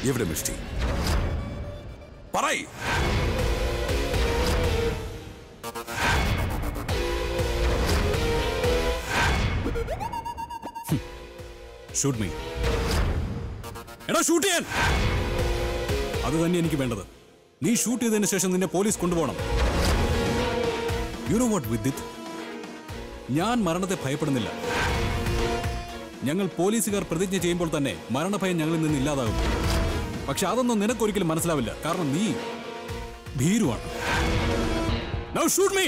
എവിടെ മിഷ്ടി പറയ് shoot me എടാ ഷൂട്ട് ചെയ്യാൻ അത് തന്നെ എനിക്ക് വേണ്ടത് നീ ഷൂട്ട് ചെയ്തതിന് ശേഷം നിന്നെ പോലീസ് കൊണ്ടുപോകണം you know what with it ഞാൻ മരണത്തെ ഭയപ്പെടുന്നില്ല ഞങ്ങൾ പോലീസുകാർ പ്രതിജ്ഞ ചെയ്യുമ്പോൾ തന്നെ മരണഭയം ഞങ്ങളിൽ നിന്ന് ഇല്ലാതാകും പക്ഷെ അതൊന്നും നിനക്കൊരിക്കലും മനസ്സിലാവില്ല കാരണം നീ ഭീരുവാണ് Now shoot me!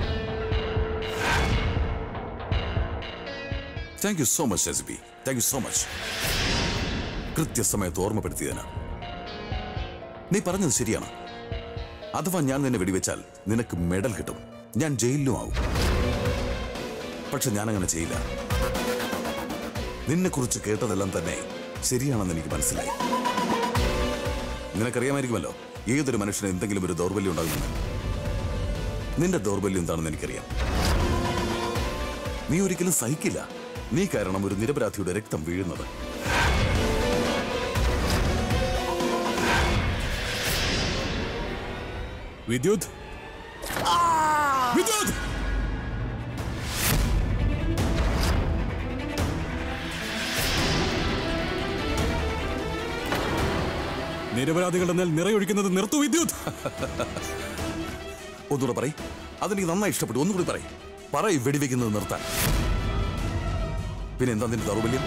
Thank you so much S B thank you so much കൃത്യസമയത്ത് ഓർമ്മപ്പെടുത്തിയതിന് നീ പറഞ്ഞത് ശരിയാണ് അഥവാ ഞാൻ നിന്നെ വെടിവെച്ചാൽ നിനക്ക് മെഡൽ കിട്ടും ഞാൻ ജയിലിലും ആവും പക്ഷെ ഞാൻ അങ്ങനെ ചെയ്യില്ല നിന്നെ കുറിച്ച് കേട്ടതെല്ലാം തന്നെ ശരിയാണെന്ന് എനിക്ക് മനസ്സിലായി നിനക്കറിയാമായിരിക്കുമല്ലോ ഏതൊരു മനുഷ്യന് എന്തെങ്കിലും ഒരു ദൗർബല്യം ഉണ്ടാകുമെന്ന് നിന്റെ ദൗർബല്യം എന്താണെന്ന് എനിക്കറിയാം നീ ഒരിക്കലും സഹിക്കില്ല നീ കാരണം ഒരു നിരപരാധിയുടെ രക്തം വീഴുന്നത് വിദ്യുത് വിദ്യുത് നിരപരാധികളുടെ മേൽ നിറയൊഴിക്കുന്നത് നിർത്തു വിദ്യുത് ഒന്നുകൂടെ പറയ് അതെനിക്ക് നന്നായി ഇഷ്ടപ്പെട്ടു ഒന്നുകൂടി പറയ് പറയ് വെടിവെക്കുന്നത് നിർത്താൻ പിന്നെ എന്താ നിന്റെ ദൗർബല്യം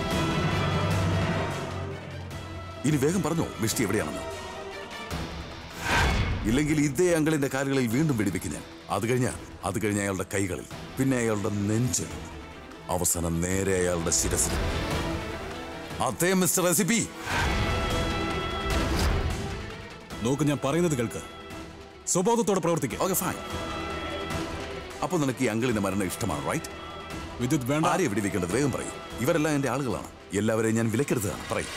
ഇനി വേഗം പറഞ്ഞോ മിഷ്ടി എവിടെയാണെന്ന് ഇല്ലെങ്കിൽ ഇതേ അങ്കളിന്റെ കാലുകളിൽ വീണ്ടും വെടിവെക്കും ഞാൻ അത് കഴിഞ്ഞ അത് കഴിഞ്ഞ അയാളുടെ കൈകളിൽ പിന്നെ അയാളുടെ നെഞ്ചിൽ അവസാനം നേരെ അയാളുടെ ശിരസിൽ അതേ മിസ്റ്റർ റെസിപ്പി നോക്ക് ഞാൻ പറയുന്നത് കേൾക്ക് സ്വബോധത്തോടെ പ്രവർത്തിക്കുക ഓക്കെ ഫൈൻ അപ്പൊ നിനക്ക് ഈ അങ്കിളിന്റെ മരണം ഇഷ്ടമാണ് റൈറ്റ് വിദ്യുത് വേണ്ട ആരെ വെടിവെക്കേണ്ടത് വേഗം പറയും ഇവരെല്ലാം എന്റെ ആളുകളാണ് എല്ലാവരെയും ഞാൻ വിലക്കെടുത്തതാണ് പറയും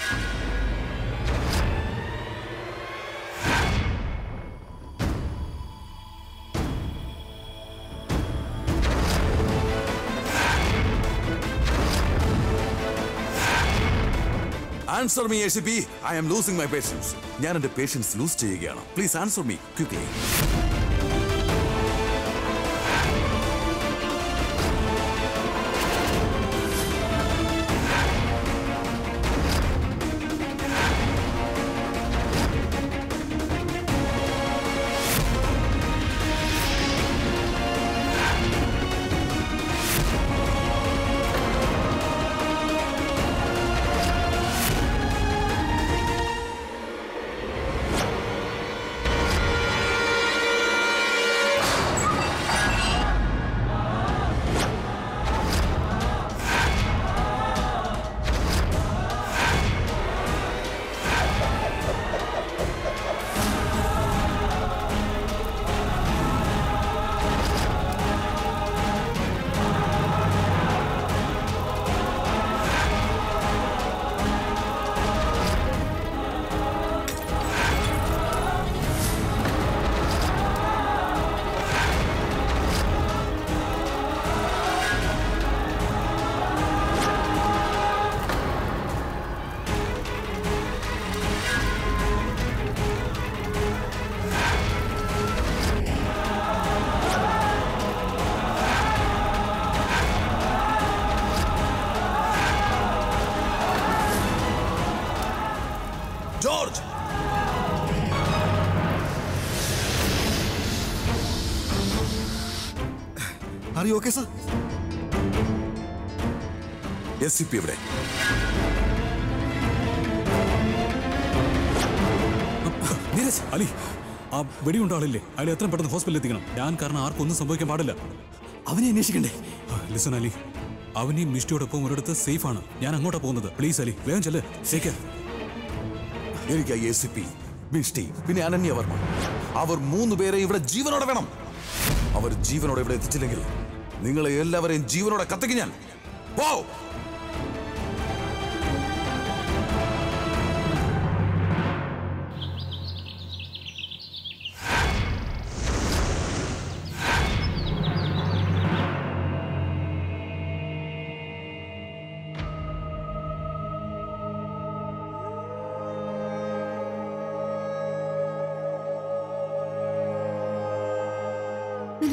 answer me S P I am losing my patience ഞാൻ എന്റെ പേഷ്യൻസ് ലൂസ് ചെയ്യുകയാണ് please answer me quickly George are you okay sir S C P എവിടെ നീരജ് അലി ആ വെടിയുണ്ട ആളില്ലേ അയാൾ എത്രയും പെട്ടെന്ന് ഹോസ്പിറ്റലിൽ എത്തിക്കണം ഞാൻ കാരണം ആർക്കും ഒന്നും സംഭവിക്കാൻ പാടില്ല അവനെ അന്വേഷിക്കണ്ടേ ലിസൺ അലി അവനെയും മിഷ്ടിയോടൊപ്പം ഒരിടത്ത് സേഫ് ആണ് ഞാൻ അങ്ങോട്ടാ പോകുന്നത് പ്ലീസ് അലി വേഗം ചെല്ല് ശേഖർ എനിക്ക് എ സി പി മിഷ്ടി പിന്നെ അനന്യവർമ്മ അവർ മൂന്ന് പേരെ ഇവിടെ ജീവനോടെ വേണം അവർ ജീവനോടെ ഇവിടെ എത്തിച്ചില്ലെങ്കിൽ നിങ്ങളെ എല്ലാവരെയും ജീവനോടെ കത്തിക്കും ഞാൻ പോ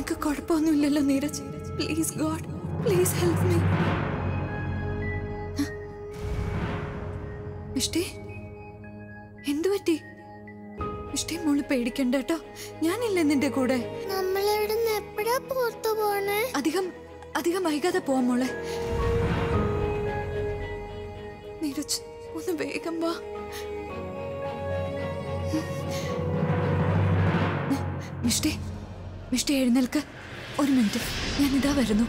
നിനക്ക് കുഴപ്പമൊന്നുമില്ലല്ലോ Neeraj please God please help me ഇഷ്ടേ എന്തു പറ്റി ഇഷ്ടേ മോള് പേടിക്കണ്ട കേട്ടോ ഞാനില്ലേ നിന്റെ കൂടെ നമ്മളിവിടുന്ന് എപ്പോഴാ പുറത്തു പോണേ അധികം അധികം വൈകാതെ പോവാം മോളെ നീരജ് ഒന്ന് വേഗം വാ മിഷ്ടി മിഷ്ടി എഴുന്നേൽക്ക് ഒരു മിനിറ്റ് ഞാൻ ഇതാ വരുന്നു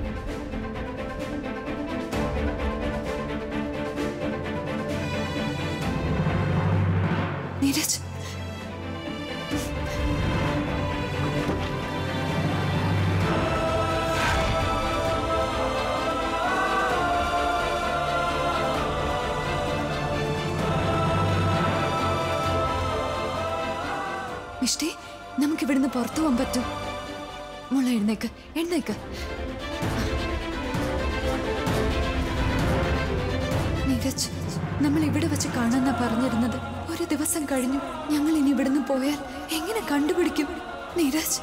നീരജ് മിഷ്ടി നമുക്ക് ഇവിടുന്ന് പുറത്തു പോകാൻ പറ്റും മോളെ എഴുന്നേക്ക് എഴുന്നേക്ക് നീരജ് നമ്മൾ ഇവിടെ വെച്ച് കാണാന്നാ പറഞ്ഞിരുന്നത് ഒരു ദിവസം കഴിഞ്ഞു ഞങ്ങൾ ഇനി ഇവിടുന്ന് പോയാൽ എങ്ങനെ കണ്ടുപിടിക്കും നീരജ്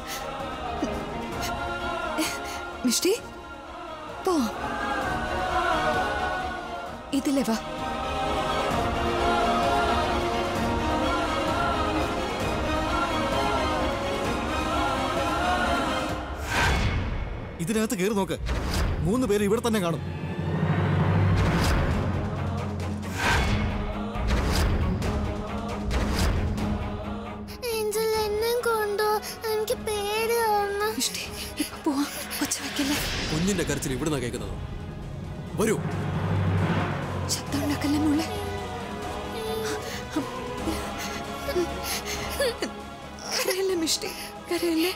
മിഷ്ടി പോ ഇതിലെ വാ ഇതിനകത്ത് കയറി നോക്ക് മൂന്ന് പേര് ഇവിടെ തന്നെ കാണും ഏഞ്ചൽ എന്നെ കൊണ്ടോ എനിക്ക് പേടിയാവുന്നു മിഷ്ടി ഇപ്പൊ പോവാം ഒച്ച വയ്ക്കല്ലേ കുഞ്ഞിന്റെ കരച്ചിൽ ഇവിടുന്ന കേൾക്കുന്നത് വരൂ ശബ്ദം ഉണ്ടാക്കല്ലേ മോളെ കരയല്ലേ മിഷ്ടി കരയല്ലേ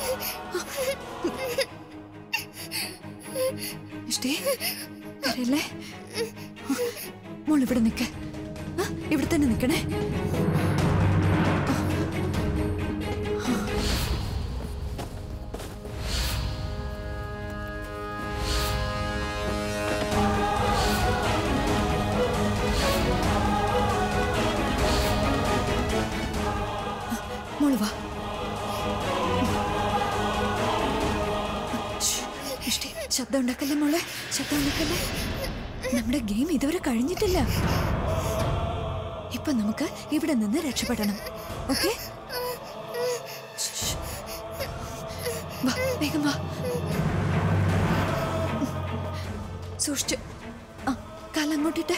മിഷ്ടി കരയല്ലേ മോൾ ഇവിടെ നിൽക്ക ഇവിടെ തന്നെ നിൽക്കണേ മോള് വാ ശ്ശ്, മിഷ്ടി ശബ്ദം ഉണ്ടാക്കല്ലേ മോളെ ശബ്ദം ഉണ്ടാക്കല്ലേ നമ്മുടെ ഗെയിം ഇതുവരെ കഴിഞ്ഞിട്ടില്ല ഇപ്പൊ നമുക്ക് ഇവിടെ നിന്ന് രക്ഷപ്പെടണം ഓക്കെ വാ വേഗം വാ സൂക്ഷിച്ച് ആ കാലങ്ങോട്ടിട്ടെ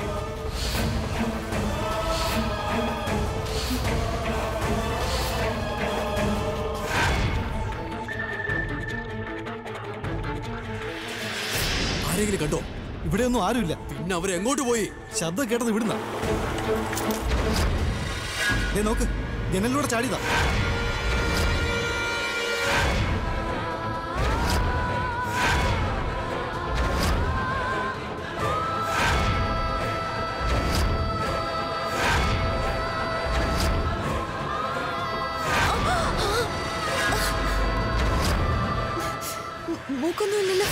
ആരെങ്കിലും കണ്ടോ ഇവിടെയൊന്നും ആരുമില്ല പിന്നെ അവരെ എങ്ങോട്ട് പോയി ശബ്ദം കേട്ടത് ഇവിടുന്ന ദേ നോക്ക് ജനലിലൂടെ ചാടിയതാ മൂക്കൊന്നുമില്ലല്ലോ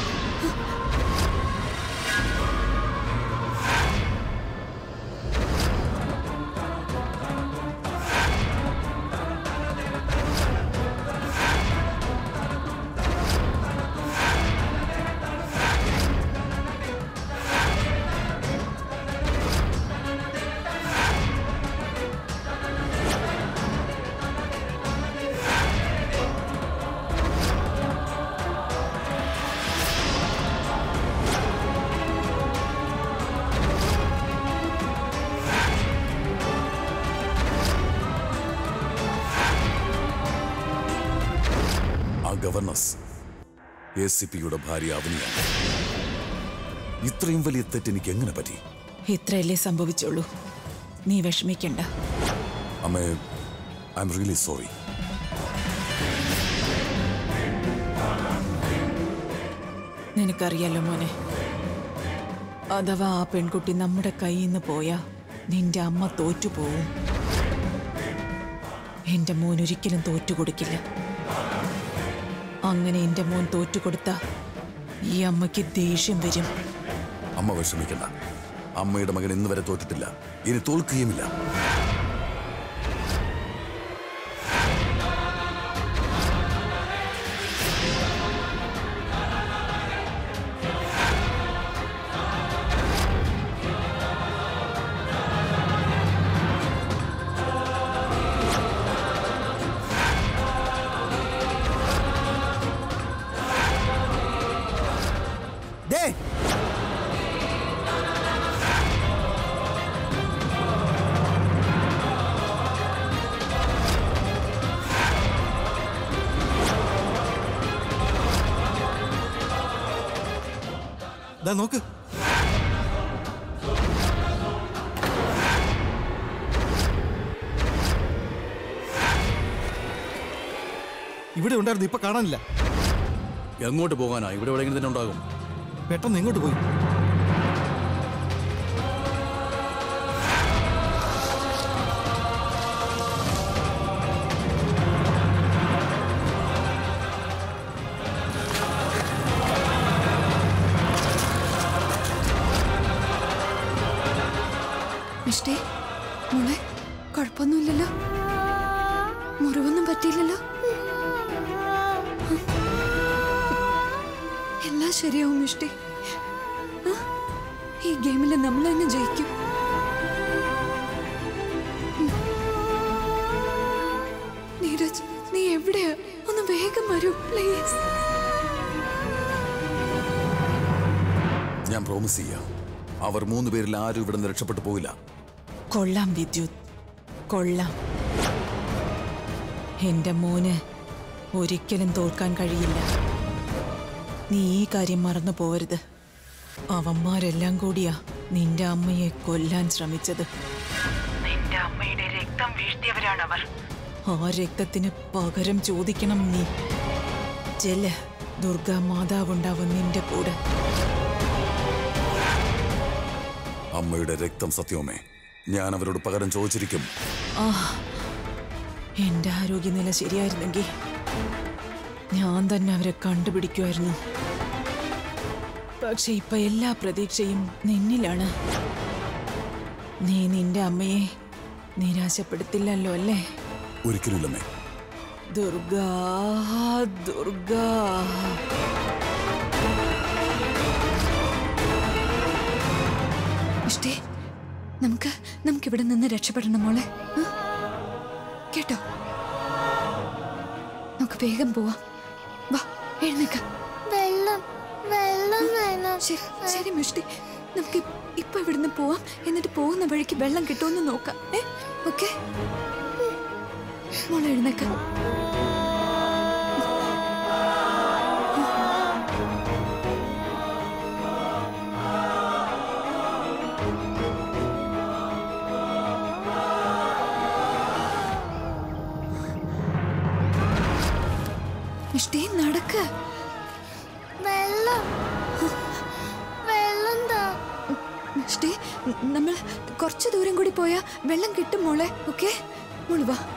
ആ ഗവർണസ് എ സി പിയുടെ ഭാര്യ അവനിയാണ് ഇത്രയും വലിയ തെറ്റ് എനിക്ക് എങ്ങനെ പറ്റി ഇത്രയല്ലേ സംഭവിച്ചുള്ളൂ നീ വിഷമിക്കണ്ട അമ്മേ ഐ എം റിയലി സോറി നിനക്കറിയാലോ മോനെ അഥവാ ആ പെൺകുട്ടി നമ്മുടെ കയ്യിൽ നിന്ന് പോയാ നിന്റെ അമ്മ തോറ്റുപോവും എന്റെ മോൻ ഒരിക്കലും തോറ്റുകൊടുക്കില്ല അങ്ങനെ എന്റെ മോൻ തോറ്റുകൊടുത്ത ഈ അമ്മയ്ക്ക് ദേഷ്യം വരും അമ്മ വിഷമിക്കണ്ട അമ്മയുടെ മകൻ ഇന്ന് വരെ തോറ്റിട്ടില്ല ഇനി തോൽക്കുകയുമില്ല ദാ നോക്ക് ഇവിടെ ഉണ്ടായിരുന്നു ഇപ്പൊ കാണാനില്ല എങ്ങോട്ട് പോകാനാ ഇവിടെ എവിടെയെങ്കിലും തന്നെ ഉണ്ടാകും പെട്ടെന്ന് എങ്ങോട്ട് പോയി മിഷ്ടേ മോളെ കുഴപ്പമൊന്നുമില്ലല്ലോ മുറിവൊന്നും പറ്റിയില്ലല്ലോ എല്ലാം ശരിയാവും മിഷ്ടി ആ? ഈ ഗെയിമിൽ നമ്മൾ തന്നെ ജയിക്കും ഉം. നീരജ് നീ എവിടെയാ ഒന്ന് വേഗം വരൂ പ്ലീസ് ഞാൻ പ്രോമിസ് ചെയ്യാം അവർ മൂന്ന് പേരിൽ ആരും ഇവിടെ നിന്ന് രക്ഷപ്പെട്ടു പോകില്ല കൊള്ളാം വിദ്യുത് കൊള്ളാം എന്റെ മോന് ഒരിക്കലും തോൽക്കാൻ കഴിയില്ല നീ ഈ കാര്യം മറന്നു പോരുത് അവന്മാരെല്ലാം കൂടിയാ നിന്റെ അമ്മയെ കൊല്ലാൻ ശ്രമിച്ചത് നിന്റെ അമ്മയുടെ രക്തം വീഴ്ത്തിയവരാണവർ ആ രക്തത്തിന് പകരം ചോദിക്കണം നീ ചെല്ല് ദുർഗാ മാതാവുണ്ടാവും നിന്റെ കൂടെ അമ്മയുടെ രക്തം സത്യമേ ഞാൻ അവരോട് പകരം ചോദിച്ചിരിക്കും ആ എന്റെ ആരോഗ്യനില ശരിയായിരുന്നെങ്കിൽ ഞാൻ തന്നെ അവരെ കണ്ടുപിടിക്കുമായിരുന്നു പക്ഷെ ഇപ്പൊ എല്ലാ പ്രതീക്ഷയും നിന്നിലാണ് നീ നിന്റെ അമ്മയെ നിരാശപ്പെടുത്തില്ലല്ലോ അല്ലേ ഒരിക്കലുമില്ലമ്മേ ദുർഗാ ദുർഗാ ഇഷ്ടേ നമുക്ക് നമുക്ക് ഇവിടെ നിന്ന് രക്ഷപ്പെടണം മോളെ ആ? കേട്ടോ നമുക്ക് വേഗം പോവാം വാ എഴുന്നേക്ക വെള്ളം വെള്ളം വേണം ശരി ശരി മിഷ്ടി നമുക്ക് ഇ- ഇപ്പൊ ഇവിടുന്ന് പോവാം എന്നിട്ട് പോകുന്ന വഴിക്ക് വെള്ളം കിട്ടുമെന്ന് നോക്കാം ഏ ഓക്കെ മോളെ എഴുന്നേക്ക മിഷ്ടി നടക്ക് വെള്ളം വെള്ളം താ മിഷ്ടി നമ്മൾ കുറച്ച് ദൂരം കൂടി പോയാ വെള്ളം കിട്ടും മോളെ ഓക്കെ മോള് വാ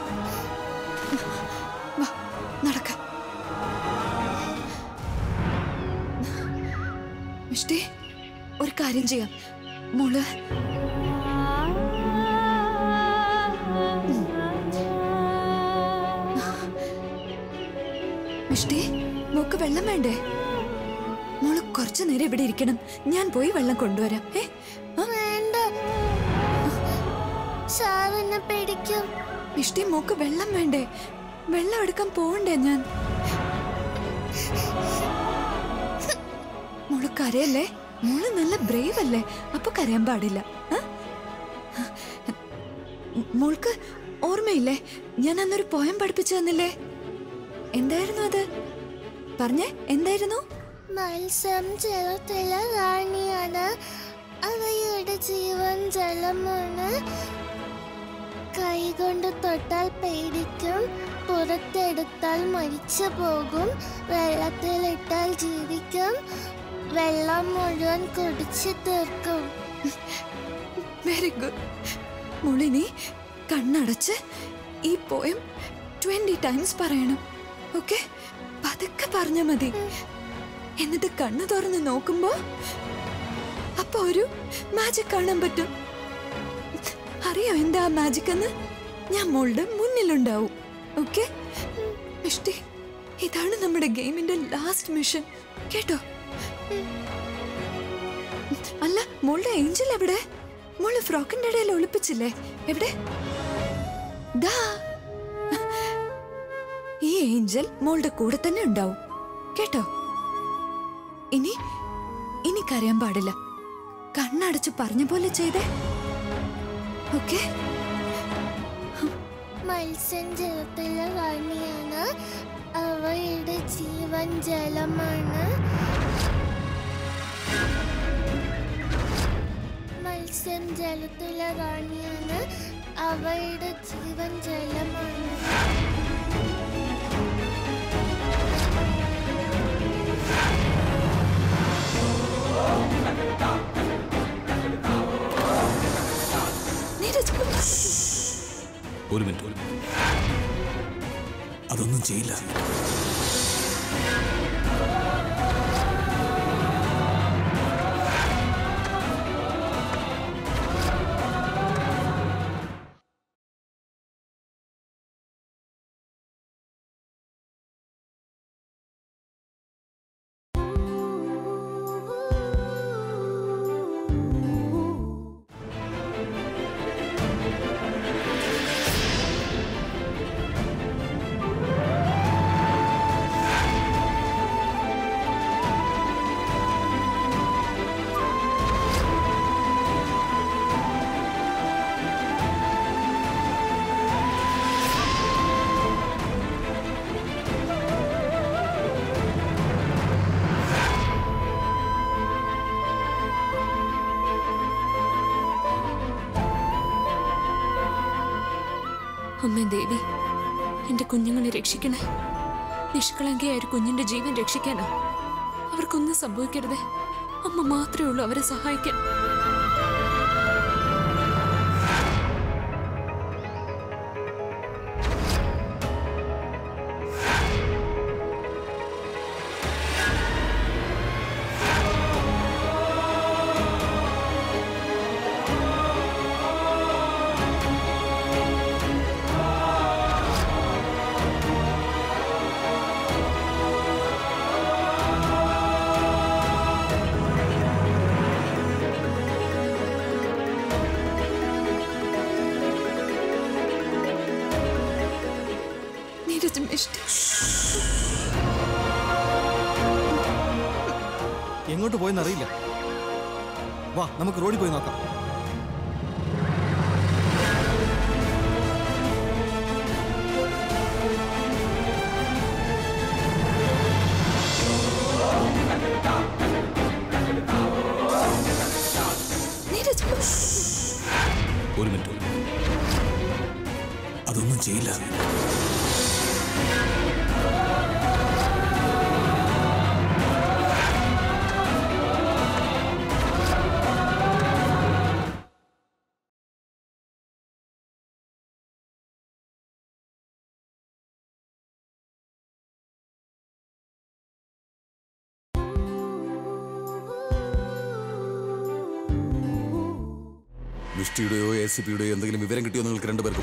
വാ നടക്ക മിഷ്ടി ഒരു കാര്യം ചെയ്യാം മോള് മിഷ്ടി മോക്ക് വെള്ളം വേണ്ടേ മോള് കുറച്ചു നേരം ഇവിടെ ഇരിക്കണം ഞാൻ പോയി വെള്ളം കൊണ്ടുവരാം ഏ ആ? വേണ്ട സാറിനെ പിടിക്കും മിഷ്ടി മോക്ക് വെള്ളം വേണ്ടേ വെള്ളം എടുക്കാൻ പോവണ്ടേ ഞാൻ മോള് കരയല്ലേ മോള് നല്ല ബ്രേവ് അല്ലേ അപ്പൊ കരയാൻ പാടില്ല ആ? മോൾക്ക് ഓർമ്മയില്ലേ ഞാൻ അന്നൊരു പോയം പഠിപ്പിച്ചു തന്നില്ലേ എന്തായിരുന്നു അത് പറഞ്ഞേ എന്തായിരുന്നു മത്സ്യം ജലത്തിലെ റാണിയാണ് അവയുടെ ജീവൻ ജലമാണ് കൈകൊണ്ട് തൊട്ടാൽ പേടിക്കും പുറത്തെടുത്താൽ മരിച്ചു പോകും വെള്ളത്തിലിട്ടാൽ ജീവിക്കും വെള്ളം മുഴുവൻ കുടിച്ചു തീർക്കും വെരി ഗുഡ് മോളിനി കണ്ണടച്ച് ഈ പോയം ട്വന്റി ടൈംസ് പറയണം ഓക്കെ പതുക്കെ പറഞ്ഞ മതി എന്നിട്ട് കണ്ണു തുറന്ന് നോക്കുമ്പോ അപ്പൊ ഒരു മാജിക് കാണാൻ പറ്റും അറിയോ എന്താ ആ മാജിക് എന്ന് ഞാൻ മോളുടെ മുന്നിലുണ്ടാവും ഓക്കെ മിഷ്ടി ഇതാണ് നമ്മുടെ ഗെയിമിന്റെ ലാസ്റ്റ് മിഷൻ കേട്ടോ അല്ല മോളുടെ ഏഞ്ചൽ എവിടെ മോള് ഫ്രോക്കിന്റെ ഇടയിൽ ഒളിപ്പിച്ചില്ലേ എവിടെ ദാ ഈ ഏഞ്ചൽ മോളുടെ കൂടെ തന്നെ ഉണ്ടാവും കേട്ടോ ഇനി ഇനി കരയാൻ പാടില്ല കണ്ണടച്ച് പറഞ്ഞ പോലെ ചെയ്തേ ഓക്കെ മത്സ്യം ജലത്തിലെ റാണിയാണ് അവയുടെ ജീവൻ ജലമാണ് മത്സ്യം ജലത്തിലെ റാണിയാണ് അവയുടെ ജീവൻ ജലമാണ് നീരജ് ഒരു മിനിറ്റ് ഒരു മിനിറ്റ് അതൊന്നും ചെയ്യില്ല അമ്മേ ദേവി എന്റെ കുഞ്ഞുങ്ങളെ രക്ഷിക്കണേ നിഷ്കളങ്കയായ ഒരു കുഞ്ഞിന്റെ ജീവൻ രക്ഷിക്കാനാ അവർക്കൊന്നും സംഭവിക്കരുതേ അമ്മ മാത്രമേ ഉള്ളൂ അവരെ സഹായിക്കാൻ നീരജ് മിഷ്ടി എങ്ങോട്ട് പോയെന്ന് അറിയില്ല വാ നമുക്ക് റോഡിൽ പോയി നോക്കാം നീരജ് ഒരു മിനിറ്റ് ഒരു മിനിറ്റ് അതൊന്നും ചെയ്യില്ല മിഷ്ടിയുടെയോ എ സി പിയുടെയോ എന്തെങ്കിലും വിവരം കിട്ടിയോ നിങ്ങൾക്ക് രണ്ടുപേർക്കും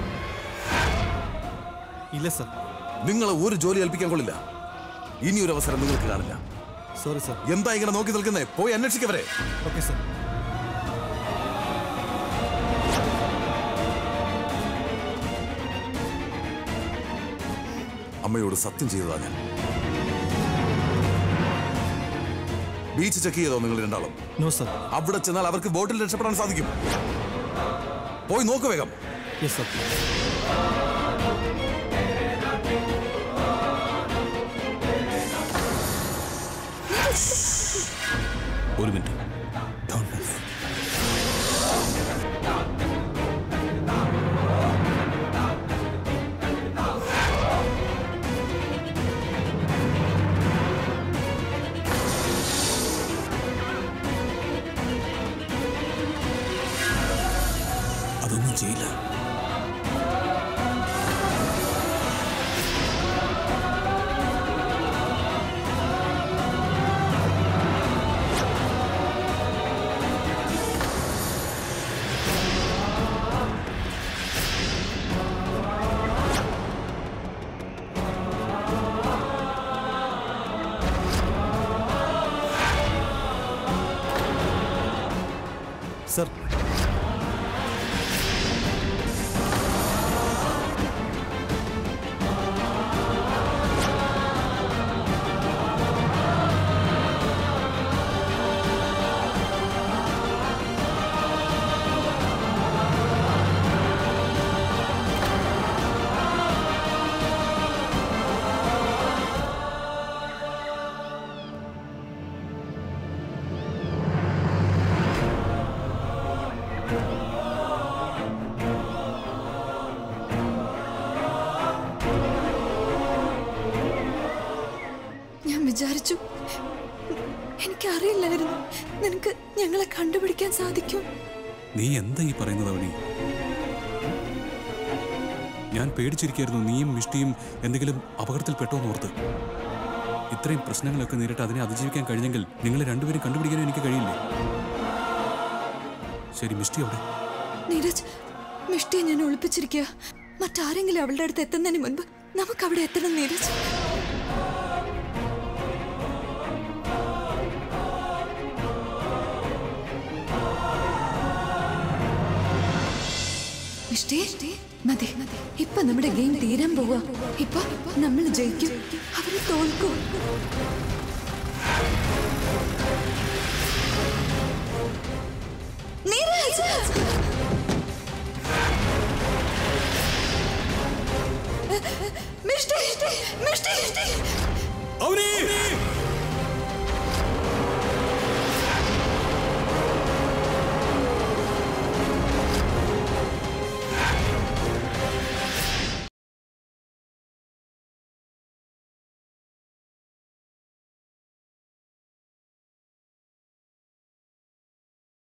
ഇല്ല സർ നിങ്ങളെ ഒരു ജോലി ഏൽപ്പിക്കാൻ കൊള്ളില്ല ഇനി ഒരു അവസരം നിങ്ങൾക്ക് കാണില്ല സോറി സർ എന്താ ഇങ്ങനെ നോക്കി നിൽക്കുന്നേ പോയി അന്വേഷിക്കവരെ ഓക്കെ സർ അമ്മയോട് സത്യം ചെയ്തതാ ഞാൻ ബീച്ച് ചെക്ക് ചെയ്തോ നിങ്ങൾ രണ്ടാളും നോ സർ അവിടെ ചെന്നാൽ അവർക്ക് ബോട്ടിൽ രക്ഷപ്പെടാൻ സാധിക്കും പോയി നോക്ക് വേഗം യെസ് സർ ഒരു മിനിറ്റ് അതൊന്നും ചെയ്യില്ല സർ വിചാരിച്ചു എനിക്കറിയില്ലായിരുന്നു നിനക്ക് ഞങ്ങളെ കണ്ടുപിടിക്കാൻ സാധിക്കും നീ എന്താ ഈ പറയുന്നത് അവനി ഞാൻ പേടിച്ചിരിക്കായിരുന്നു നീയും മിഷ്ടിയും എന്തെങ്കിലും അപകടത്തിൽ പെട്ടോന്ന് ഓർത്ത് ഇത്രയും പ്രശ്നങ്ങളൊക്കെ നേരിട്ട് അതിനെ അതിജീവിക്കാൻ കഴിഞ്ഞെങ്കിൽ നിങ്ങളെ രണ്ടുപേരും കണ്ടുപിടിക്കാനും എനിക്ക് കഴിയില്ലേ ശരി മിഷ്ടി അവിടെ നീരജ് മിഷ്ടിയെ ഞാൻ ഒളിപ്പിച്ചിരിക്കുക മറ്റാരെങ്കിലും അവളുടെ അടുത്ത് എത്തുന്നതിന് മുൻപ് നമുക്ക് അവിടെ എത്തണം നീരജ് മിഷ്ടി മതി ഇപ്പൊ നമ്മുടെ ഗെയിം തീരാൻ പോവാ ഇപ്പൊ നമ്മൾ ജയിക്കും അവര് തോൽക്കും നീരജ് മിഷ്ടി മിഷ്ടി മിഷ്ടി അവനി